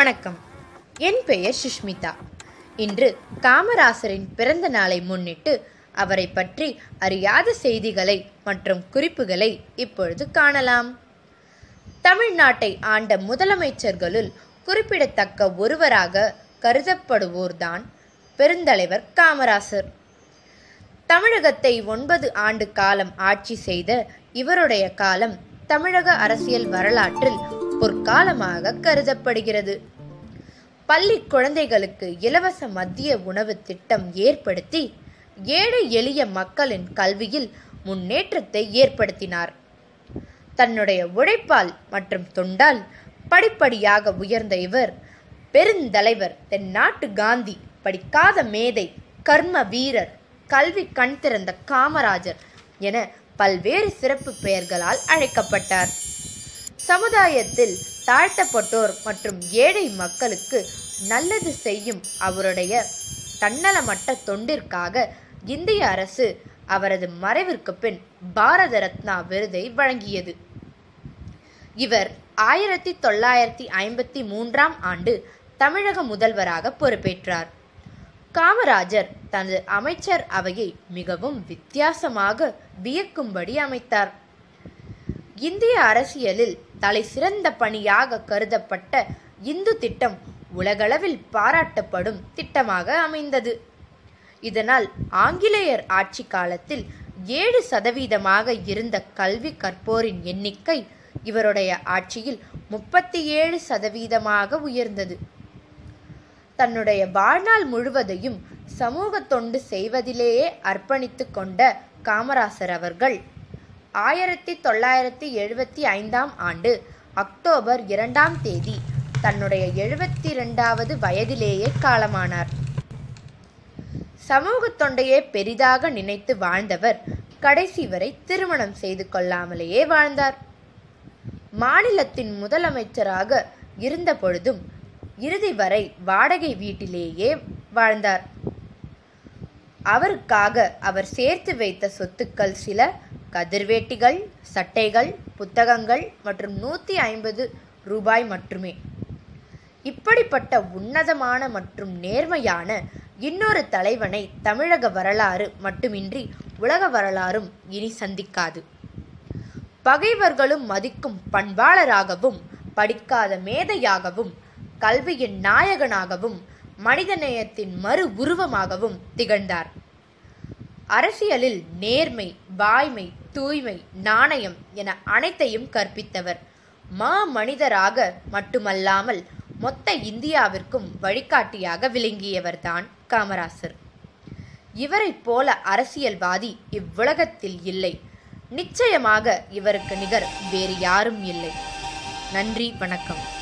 வணக்கம் என் பெயர் சுஷ்மிதா இன்று காமராசரின் பிறந்த நாளை முன்னிட்டு அவரை பற்றி அறியாத செய்திகளை மற்றும் குறிப்புகளை இப்பொழுது காணலாம் தமிழ்நாட்டை ஆண்ட முதலமைச்சர்களுள் குறிப்பிடத்தக்க ஒருவராக கருதப்படுவோர்தான் பெருந்தலைவர் காமராசர் தமிழகத்தை ஒன்பது ஆண்டு காலம் ஆட்சி செய்த இவருடைய காலம் தமிழக அரசியல் வரலாற்றில் பொற்காலமாக கருதப்படுகிறது பள்ளி குழந்தைகளுக்கு இலவச மதிய உணவு திட்டம் ஏற்படுத்தி ஏழை எளிய மக்களின் கல்வியில் முன்னேற்றத்தை ஏற்படுத்தினார் தன்னுடைய உழைப்பால் மற்றும் தொண்டால் படிப்படியாக உயர்ந்த இவர் பெருந்தலைவர் தென்னாட்டு காந்தி படிக்காத மேதை கர்ம வீரர் கல்வி கண் திறந்த காமராஜர் என பல்வேறு சிறப்பு பெயர்களால் அழைக்கப்பட்டார் சமுதாயத்தில் தாழ்த்தப்பட்டோர் மற்றும் ஏழை மக்களுக்கு நல்லது செய்யும் அவருடைய தன்னலமற்ற தொண்டிற்காக இந்திய அரசு அவரது மறைவிற்கு பின் பாரத ரத்னா விருதை வழங்கியது இவர் ஆயிரத்தி தொள்ளாயிரத்தி ஐம்பத்தி மூன்றாம் ஆண்டு தமிழக முதல்வராக பொறுப்பேற்றார் காமராஜர் தனது அமைச்சர் அவையை மிகவும் வித்தியாசமாக வியக்கும்படி அமைத்தார் இந்திய அரசியலில் தலை சிறந்த பணியாக கருதப்பட்ட இந்து திட்டம் உலகளவில் பாராட்டப்படும் திட்டமாக அமைந்தது இதனால் ஆங்கிலேயர் ஆட்சி காலத்தில் ஏழு சதவீதமாக இருந்த கல்வி கற்போரின் எண்ணிக்கை இவருடைய ஆட்சியில் முப்பத்தி ஏழு சதவீதமாக உயர்ந்தது தன்னுடைய வாழ்நாள் முழுவதையும் சமூக தொண்டு செய்வதிலேயே அர்ப்பணித்து கொண்ட காமராசர் அவர்கள் ஆயிரத்தி தொள்ளாயிரத்தி எழுபத்தி ஐந்தாம் ஆண்டு அக்டோபர் இரண்டாம் தேதி தன்னுடைய எழுபத்தி இரண்டாவது வயதிலேயே காலமானார் சமூக தொண்டையே பெரிதாக நினைத்து வாழ்ந்தவர் கடைசி வரை திருமணம் செய்து கொள்ளாமலேயே வாழ்ந்தார் மாநிலத்தின் முதலமைச்சராக இருந்த பொழுதும் இறுதி வரை வாடகை வீட்டிலேயே வாழ்ந்தார் அவருக்காக அவர் சேர்த்து வைத்த சொத்துக்கள் சில கதிர்வேட்டிகள் சட்டைகள் புத்தகங்கள் மற்றும் நூற்றி ஐம்பது ரூபாய் மட்டுமே இப்படிப்பட்ட உன்னதமான மற்றும் நேர்மையான இன்னொரு தலைவனை தமிழக வரலாறு மட்டுமின்றி உலக வரலாறும் இனி சந்திக்காது பகைவர்களும் மதிக்கும் பண்பாளராகவும் படிக்காத மேதையாகவும் கல்வியின் நாயகனாகவும் மனிதநேயத்தின் மறு உருவமாகவும் திகழ்ந்தார் அரசியலில் நேர்மை வாய்மை தூய்மை நாணயம் என அனைத்தையும் கற்பித்தவர் மா மனிதராக மட்டுமல்லாமல் மொத்த இந்தியாவிற்கும் வழிகாட்டியாக விளங்கியவர்தான் காமராசர் இவரைப் போல அரசியல்வாதி இவ்வுலகத்தில் இல்லை நிச்சயமாக இவருக்கு நிகர் வேறு யாரும் இல்லை நன்றி வணக்கம்